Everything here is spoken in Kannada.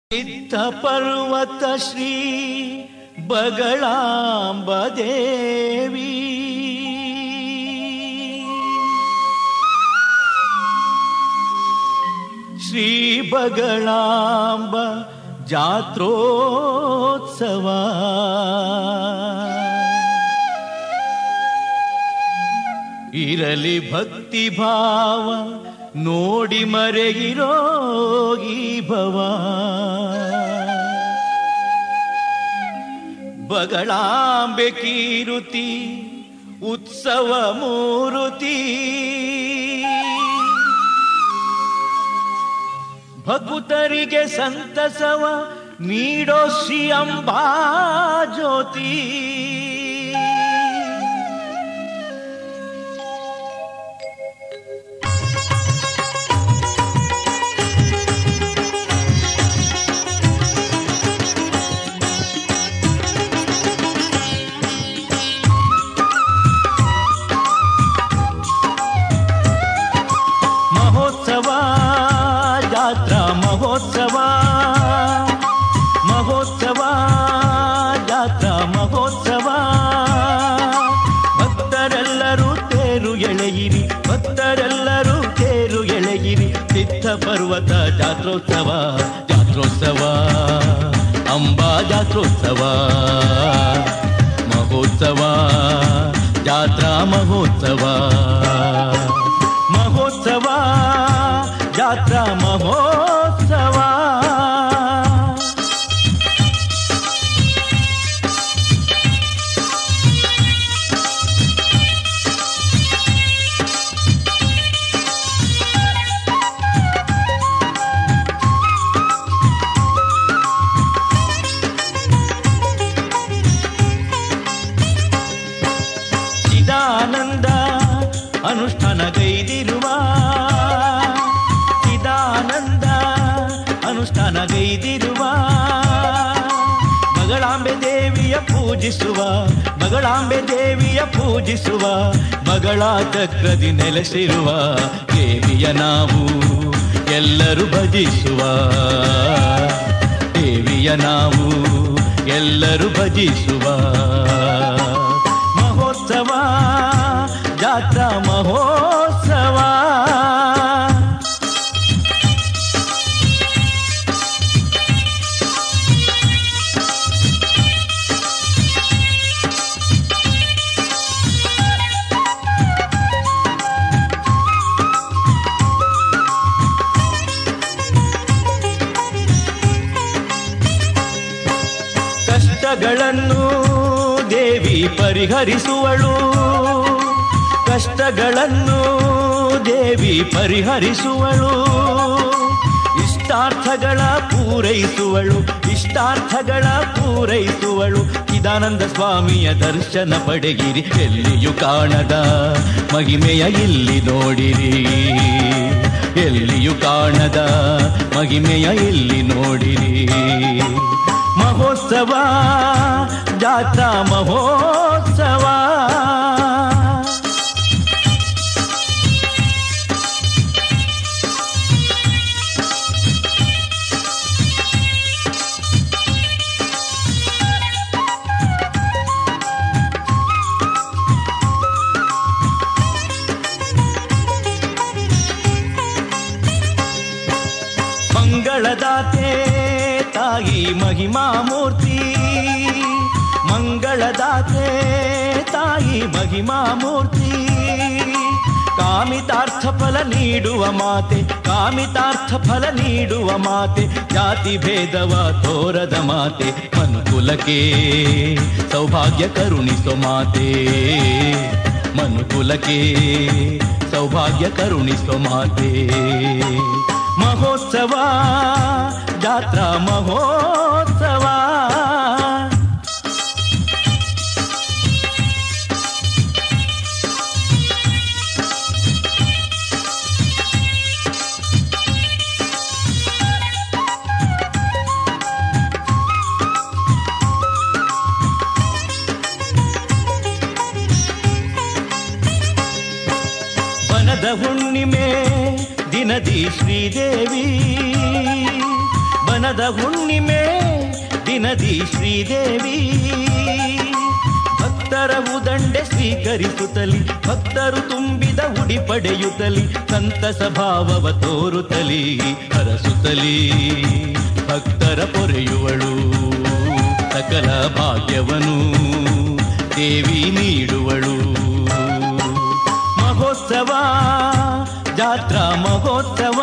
ಸಿದ್ಧ ಪರ್ವತ ಶ್ರೀ ಬಗಳಾಂಬ ದೇವಿ ಶ್ರೀ ಬಗಳಾಂಬ ಜಾತ್ರೋತ್ಸವ ಇರಲಿ ಭಕ್ತಿ ಭಾವ ನೋಡಿ ಮರೆಗಿರೋ ಈ ಭವ ಬಗಳಾಂಬೆ ಕೀರುತಿ ಉತ್ಸವ ಮೂರುತಿ ಭಕುತರಿಗೆ ಸಂತಸವ ನೀಡೋ ಶ್ರೀ ಅಂಬಾ ಜ್ಯೋತಿ ಮಹೋತ್ಸವ ಜಾತ್ರಾ ಮಹೋತ್ಸವ ಮಹೋತ್ಸವ ಜಾತ್ರಾ ಮಹೋತ್ಸವ ಭಕ್ತರೆಲ್ಲರೂ ತೇರು ಎಳೆಯಿರಿ ಭಕ್ತರೆಲ್ಲರೂ ತೇರು ಎಳೆಯಿರಿ ಸಿದ್ಧ ಪರ್ವತ ಜಾತ್ರೋತ್ಸವ ಜಾತ್ರೋತ್ಸವ ಅಂಬಾ ಜಾತ್ರೋತ್ಸವ ಮಹೋತ್ಸವ ಜಾತ್ರಾ ಮಹೋತ್ಸವ ಮಹೋತ್ಸವ ಜಾತ್ರಾ ಮಹೋತ್ಸವ ಚಿದಾನಂದ ಅನುಷ್ಠಾನಗೈದಿರುವ ಚಿದಾನಂದ ಅನುಷ್ಠಾನಗೈದಿರುವ ಮಗಳಾಂಬೆ ದೇವಿಯ ಪೂಜಿಸುವ ಮಗಳಾಂಬೆ ದೇವಿಯ ಪೂಜಿಸುವ ಮಗಳ ಚಕ್ರದಿ ನೆಲೆಸಿರುವ ದೇವಿಯ ನಾವು ಎಲ್ಲರೂ ಭಜಿಸುವ ದೇವಿಯ ನಾವು ಎಲ್ಲರೂ ಭಜಿಸುವ ಮಹೋತ್ಸವ ಜಾತ್ರಾ ಮಹೋತ್ಸವ ಕಷ್ಟಗಳನ್ನು ದೇವಿ ಪರಿಹರಿಸುವಳು ಕಷ್ಟಗಳನ್ನು ದೇವಿ ಪರಿಹರಿಸುವಳು ಇಷ್ಟಾರ್ಥಗಳ ಪೂರೈಸುವಳು ಇಷ್ಟಾರ್ಥಗಳ ಪೂರೈಸುವಳು ಚಿದಾನಂದ ಸ್ವಾಮಿಯ ದರ್ಶನ ಪಡೆಗಿರಿ ಎಲ್ಲಿಯೂ ಕಾಣದ ಮಹಿಮೆಯ ಇಲ್ಲಿ ನೋಡಿರಿ ಎಲ್ಲಿಯೂ ಕಾಣದ ಮಹಿಮೆಯ ಇಲ್ಲಿ ನೋಡಿರಿ ಮಹೋತ್ಸವ ಜಾತ್ರಾ ಮಹೋತ್ಸವ ಮಂಗಳದಾತೆ ತಾಯಿ ಮಹಿಮಾ ಮೂರ್ತಿ ಮಂಗಳದಾತೆ ತಾಯಿ ಮಹಿಮಾ ಮೂರ್ತಿ ಕಾಮಿತಾರ್ಥ ಫಲ ನೀಡುವ ಮಾತೆ ಕಾಮಿತಾರ್ಥ ಫಲ ನೀಡುವ ಮಾತೆ ಜಾತಿ ಭೇದವ ತೋರದ ಮಾತೆ ಮನುಕುಲಕ್ಕೆ ಸೌಭಾಗ್ಯ ಕರುಣಿಸೋ ಮಾತೆ ಮನುಕುಲಕ್ಕೆ ಸೌಭಾಗ್ಯ ಕರುಣಿಸೋ ಮಾತೆ ಮಹೋತ್ಸವ ಜಾತ್ರಾ ಮಹೋತ್ಸವ ಬನದ ಹುಣ್ಣಿಮೆ ದಿನದಿ ಶ್ರೀದೇವಿ ಬನದ ಹುಣ್ಣಿಮೆ ದಿನದಿ ಶ್ರೀದೇವಿ ಭಕ್ತರ ಉದಂಡೆ ಸ್ವೀಕರಿಸುತ್ತಲಿ ಭಕ್ತರು ತುಂಬಿದ ಉಡಿ ಪಡೆಯುತ್ತಲಿ ಸಂತಸ ಭಾವವ ತೋರುತ್ತಲಿ ಹರಸುತ್ತಲಿ ಭಕ್ತರ ಪೊರೆಯುವಳು ಸಕಲ ಭಾಗ್ಯವನು ದೇವಿ ನೀಡುವಳು ಮಹೋತ್ಸವ ಜಾತ್ರಾ ಮಹೋತ್ಸವ